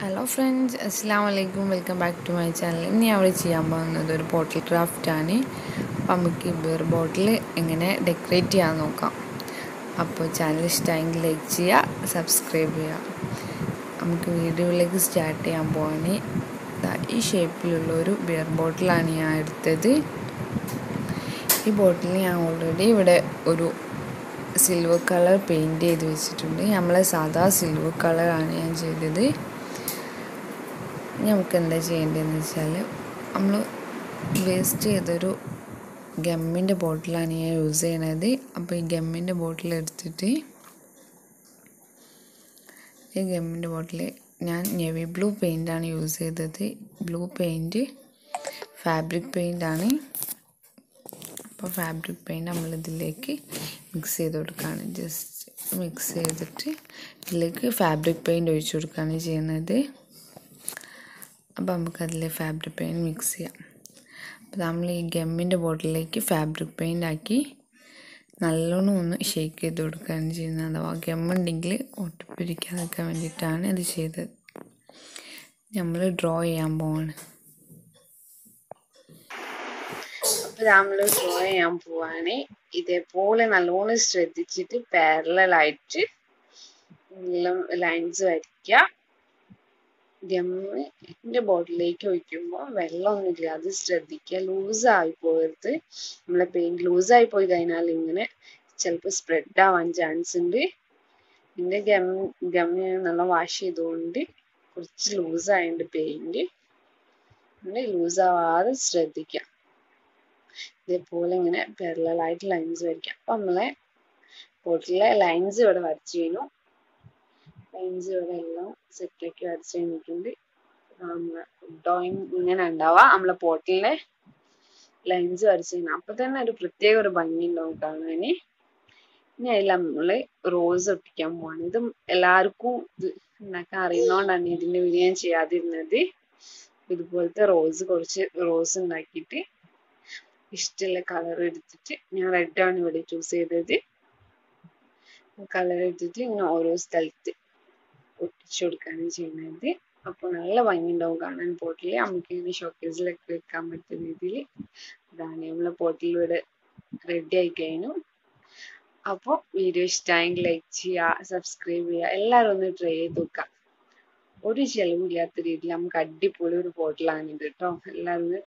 hello friends അസ്സാം വലൈക്കും welcome back to my channel ഇനി അവിടെ ചെയ്യാൻ പോകുന്നത് ഒരു ബോട്ടിൽ ക്രാഫ്റ്റാണ് അപ്പോൾ നമുക്ക് ഈ ബിയർ ബോട്ടിൽ എങ്ങനെ ഡെക്കറേറ്റ് ചെയ്യാൻ നോക്കാം അപ്പോൾ ചാനൽ ഇഷ്ടമെങ്കിൽ ലൈക്ക് ചെയ്യുക സബ്സ്ക്രൈബ് ചെയ്യുക നമുക്ക് വീഡിയോയിലേക്ക് സ്റ്റാർട്ട് ചെയ്യാൻ പോവാണ് ഈ ഷേപ്പിലുള്ള ഒരു ബിയർ ബോട്ടിലാണ് ഞാൻ എടുത്തത് ഈ ബോട്ടിൽ ഞാൻ ഓൾറെഡി ഇവിടെ ഒരു സിൽവർ കളർ പെയിൻറ്റ് ചെയ്ത് വെച്ചിട്ടുണ്ട് നമ്മളെ സാധാ സിൽവർ കളറാണ് ഞാൻ ചെയ്തത് നമുക്ക് എന്താ ചെയ്യേണ്ടതെന്ന് വെച്ചാൽ നമ്മൾ വേസ്റ്റ് ചെയ്തൊരു ഗമ്മിൻ്റെ ബോട്ടിലാണ് ഞാൻ യൂസ് ചെയ്യണത് അപ്പോൾ ഈ ഗമ്മിൻ്റെ ബോട്ടിൽ എടുത്തിട്ട് ഈ ഗമ്മിൻ്റെ ബോട്ടിൽ ഞാൻ നെവി ബ്ലൂ പെയിൻ്റാണ് യൂസ് ചെയ്തത് ബ്ലൂ പെയിൻറ്റ് ഫാബ്രിക് പെയിൻ്റാണ് അപ്പോൾ ഫാബ്രിക് പെയിൻറ്റ് നമ്മളിതിലേക്ക് മിക്സ് ചെയ്ത് കൊടുക്കുകയാണ് ജസ്റ്റ് മിക്സ് ചെയ്തിട്ട് ഇതിലേക്ക് ഫാബ്രിക് പെയിൻറ്റ് ഒഴിച്ചു കൊടുക്കുകയാണ് ചെയ്യുന്നത് അപ്പോൾ നമുക്കതിൽ ഫാബ്രിക് പെയിൻറ്റ് മിക്സ് ചെയ്യാം അപ്പോൾ നമ്മൾ ഈ ഗമ്മിൻ്റെ ബോട്ടിലേക്ക് ഫാബ്രിക് പെയിൻ്റ് ആക്കി നല്ലോണം ഒന്ന് ഷേക്ക് ചെയ്ത് കൊടുക്കുകയാണ് ചെയ്യുന്നത് അഥവാ ഗമ്മുണ്ടെങ്കിൽ ഒട്ടിപ്പിടിക്കാതിരിക്കാൻ വേണ്ടിയിട്ടാണ് ഇത് ചെയ്തത് നമ്മൾ ഡ്രോ ചെയ്യാൻ പോവാണ് അപ്പോൾ നമ്മൾ ഡ്രോ ചെയ്യാൻ പോവാണ് ഇതേപോലെ നല്ലോണം ശ്രദ്ധിച്ചിട്ട് പാരലായിട്ട് ലൈൻസ് വരയ്ക്കുക ഗമ്മിന്റെ ബോട്ടിലേക്ക് ഒഴിക്കുമ്പോൾ വെള്ളമൊന്നുമില്ല അത് ശ്രദ്ധിക്കുക ലൂസായി പോകരുത് നമ്മളെ പെയിന്റ് ലൂസായി പോയി കഴിഞ്ഞാൽ ഇങ്ങനെ ചിലപ്പോൾ സ്പ്രെഡ് ആവാൻ ചാൻസ് ഉണ്ട് പിന്നെ ഗം ഗമ്മി നല്ല വാഷ് ചെയ്തുകൊണ്ട് കുറച്ച് ലൂസായുണ്ട് പെയിന്റ് അങ്ങനെ ലൂസാവാതെ ശ്രദ്ധിക്കാം ഇതേപോലെ ഇങ്ങനെ പെരലായിട്ട് ലൈൻസ് വരയ്ക്കാം അപ്പൊ നമ്മളെ ബോട്ടിലെ ലൈൻസ് ഇവിടെ വരച്ചു കഴിഞ്ഞു ലൈൻസ് ഇവിടെ എല്ലാം സെറ്റാക്കി വരച്ച് കഴിഞ്ഞിട്ടുണ്ട് ഡ്രോയിങ് ഇങ്ങനെ ഉണ്ടാവുക നമ്മളെ പോട്ടിലെ ലൈൻസ് വരച്ച് കഴിഞ്ഞാൽ അപ്പൊ തന്നെ ഒരു പ്രത്യേക ഒരു ഭംഗി ഉണ്ടാവും കാണാന് ഇനി അതിൽ നമ്മള് റോസ് ഒട്ടിക്കാൻ പോവാണ് ഇത് എല്ലാവർക്കും ഇത് ഉണ്ടാക്കാൻ അറിയുന്നോണ്ടാണ് ഇതിന്റെ വീഡിയോ ഞാൻ ചെയ്യാതിരുന്നത് ഇതുപോലത്തെ റോസ് കുറച്ച് റോസ് ഉണ്ടാക്കിയിട്ട് ഇഷ്ടമുള്ള കളർ എടുത്തിട്ട് ഞാൻ റെഡ് ആണ് ഇവിടെ ചൂസ് ചെയ്തത് കളർ എടുത്തിട്ട് ഇങ്ങനെ ഓരോ സ്ഥലത്ത് ഒട്ടിച്ചു കൊടുക്കുകയാണ് ചെയ്യുന്നത് അപ്പോൾ നല്ല ഭംഗിയുണ്ടാവും കാണാൻ പോട്ടിൽ നമുക്ക് ഇങ്ങനെ ഷോക്കേസിലൊക്കെ വെക്കാൻ പറ്റുന്ന രീതിയിൽ ഇതാണ് നമ്മളെ പോട്ടിൽ ഇവിടെ റെഡി ആയി കഴിഞ്ഞു അപ്പോൾ വീഡിയോ ഇഷ്ടമായെങ്കിൽ ലൈക്ക് ചെയ്യുക സബ്സ്ക്രൈബ് ചെയ്യുക എല്ലാവരും ഒന്ന് ട്രൈ ചെയ്ത് നോക്കുക ഒരു ചെലവില്ലാത്ത രീതിയിൽ നമുക്ക് അടിപൊളി ഒരു പോട്ടിലാണ് ഇത് കേട്ടോ എല്ലാവരും ഒന്ന്